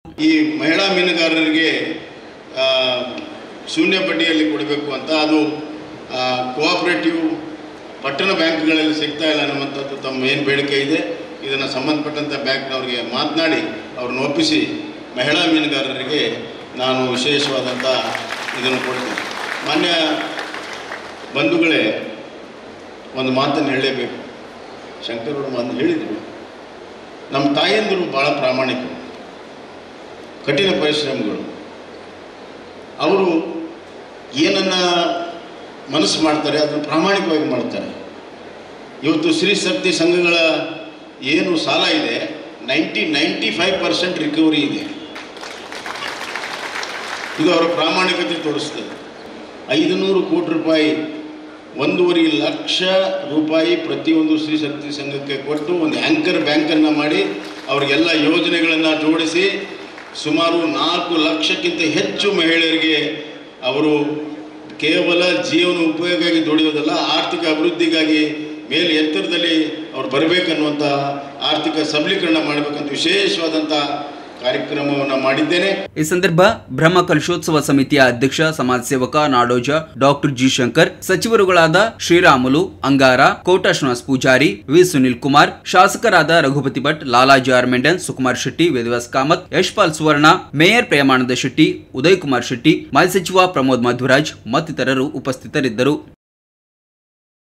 ಈ ಮಹಿಳಾ ಮೀನುಗಾರರಿಗೆ ಆ, ಶೂನ್ಯ ಬಡ್ಡಿಯಲ್ಲಿ ಕೊಡಬೇಕು ಅಂತ ಅದು ಕೋಆಪರೇಟಿವ್ ಪಟ್ಟಣ ಬ್ಯಾಂಕ್ಗಳಲ್ಲಿ ಸಿಗ್ತಾ ಇಲ್ಲ ಅನ್ನುವಂಥದ್ದು ತಮ್ಮ ಏನು ಬೇಡಿಕೆ ಇದೆ ಇದನ್ನು ಸಂಬಂಧಪಟ್ಟಂಥ ಬ್ಯಾಂಕ್ನವ್ರಿಗೆ ಮಾತನಾಡಿ ಅವ್ರನ್ನ ಒಪ್ಪಿಸಿ ಮಹಿಳಾ ಮೀನುಗಾರರಿಗೆ ನಾನು ವಿಶೇಷವಾದಂಥ ಇದನ್ನು ಕೊಡ್ತೇನೆ ಮಾನ್ಯ ಬಂಧುಗಳೇ ಒಂದು ಮಾತನ್ನು ಹೇಳಲೇಬೇಕು ಶಂಕರವರು ಒಂದು ಹೇಳಿದರು ನಮ್ಮ ತಾಯಂದಿರು ಭಾಳ ಪ್ರಾಮಾಣಿಕರು ಕಠಿಣ ಪರಿಶ್ರಮಗಳು ಅವರು ಏನನ್ನ ಮನಸ್ಸು ಮಾಡ್ತಾರೆ ಅದನ್ನು ಪ್ರಾಮಾಣಿಕವಾಗಿ ಮಾಡ್ತಾರೆ ಇವತ್ತು ಸ್ತ್ರೀ ಶಕ್ತಿ ಸಂಘಗಳ ಏನು ಸಾಲ ಇದೆ ninety ninety five percent recovery ಇದೆ ಇದು ಅವರ ಪ್ರಾಮಾಣಿಕತೆ ತೋರಿಸ್ತದೆ ಐದು ನೂರು ಕೋಟಿ ರೂಪಾಯಿ ಒಂದೂವರೆ ಲಕ್ಷ ರೂಪಾಯಿ ಪ್ರತಿಯೊಂದು ಸ್ತ್ರೀ ಶಕ್ತಿ ಸಂಘಕ್ಕೆ ಕೊಟ್ಟು ಒಂದು ಆ್ಯಂಕರ್ ಬ್ಯಾಂಕನ್ನು ಮಾಡಿ ಅವರಿಗೆಲ್ಲ ಯೋಜನೆಗಳನ್ನು ಜೋಡಿಸಿ ಸುಮಾರು ನಾಲ್ಕು ಲಕ್ಷಕ್ಕಿಂತ ಹೆಚ್ಚು ಮಹಿಳೆಯರಿಗೆ ಅವರು ಕೇವಲ ಜೀವನ ಉಪಯೋಗವಾಗಿ ದುಡಿಯೋದಲ್ಲ ಆರ್ಥಿಕ ಅಭಿವೃದ್ಧಿಗಾಗಿ ಮೇಲೆ ಎತ್ತರದಲ್ಲಿ ಅವ್ರು ಬರಬೇಕನ್ನುವಂಥ ಆರ್ಥಿಕ ಸಬಲೀಕರಣ ಮಾಡಬೇಕಂತ ವಿಶೇಷವಾದಂಥ ಕಾರ್ಯಕ್ರಮವನ್ನು ಮಾಡಿದ್ದೇನೆ ಈ ಸಂದರ್ಭ ಬ್ರಹ್ಮ ಕಲಶೋತ್ಸವ ಸಮಿತಿಯ ಅಧ್ಯಕ್ಷ ಸಮಾಜ ಸೇವಕ ನಾಡೋಜ ಡಾಕ್ಟರ್ ಜಿ ಶಂಕರ್ ಸಚಿವರುಗಳಾದ ಶ್ರೀರಾಮುಲು ಅಂಗಾರ ಕೋಟ ಶ್ರೀನಿವಾಸ್ ಪೂಜಾರಿ ವಿ ಸುನಿಲ್ ಕುಮಾರ್ ಶಾಸಕರಾದ ರಘುಪತಿ ಭಟ್ ಲಾಲಾಜಿ ಆರ್ ಮೆಂಡನ್ ಸುಕುಮಾರ್ ಶೆಟ್ಟಿ ವೇದವಾಸ್ ಕಾಮತ್ ಯಶ್ಪಾಲ್ ಸುವರ್ಣ ಮೇಯರ್ ಪ್ರೇಮಾನಂದ ಶೆಟ್ಟಿ ಉದಯ್ ಕುಮಾರ್ ಶೆಟ್ಟಿ ಮಾಜಿ ಸಚಿವ ಪ್ರಮೋದ್ ಮಧ್ವರಾಜ್ ಮತ್ತಿತರರು ಉಪಸ್ಥಿತರಿದ್ದರು